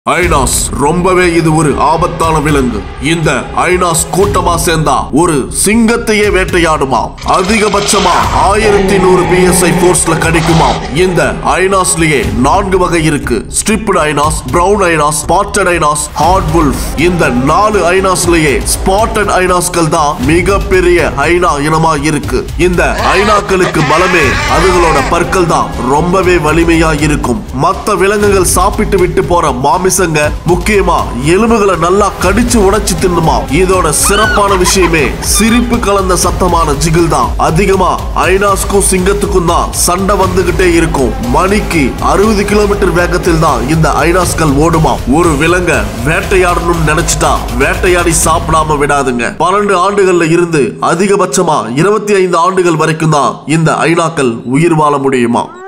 ஐனாஸ் ரொம்பவே இது ஒரு ஆபத்தான விலங்கு இந்த ஐனாஸ் கூட்டமா சேர்ந்தா ஒரு சிங்கத்தையே வேட்டையாடுமா அதிகபட்சமா ஆயிரத்தி நூறு பிஎஸ்ஐ போர்ஸ்ல கடிக்குமாம் இந்த ஐனாஸ்லயே நான்கு வகை இருக்கு striped hyenas brown hyenas spotted hyenas aardwolf இந்த நாலு ஐனாஸ்லயே ஸ்பாட்டட் ஐனாஸ்கள் தான் மிகப்பெரிய ஐனா இனமா இருக்கு இந்த ஐனாக்களுக்கு பலமே அதுகளோட பற்கள் தான் ரொம்பவே வலிமையா இருக்கும் மத்த விலங்குகள் சாப்பிட்டு விட்டு போற மாமிசங்க முக்கியமா எலும்புகளை நல்லா கடிச்சு உடைச்சு தின்னுமா இதோட சிறப்பான விஷயமே சிரிப்பு கலந்த சத்தமான ஜிகில் தான் அதிகமா ஐனாஸ்க்கும் சிங்கத்துக்கும் தான் சண்டை வந்துகிட்டே இருக்கும் மணிக்கு அறுபது கிலோமீட்டர் வேகத்தில் தான் இந்த ஐனாஸ்கள் ஓடுமா ஒரு விலங்க வேட்டையாடணும்னு நினைச்சிட்டா வேட்டையாடி சாப்பிடாம விடாதுங்க பன்னெண்டு ஆண்டுகள்ல இருந்து அதிகபட்சமா இருபத்தி ஐந்து ஆண்டுகள் வரைக்கும் தான் இந்த ஐனாக்கள் உயிர் வாழ முடியுமா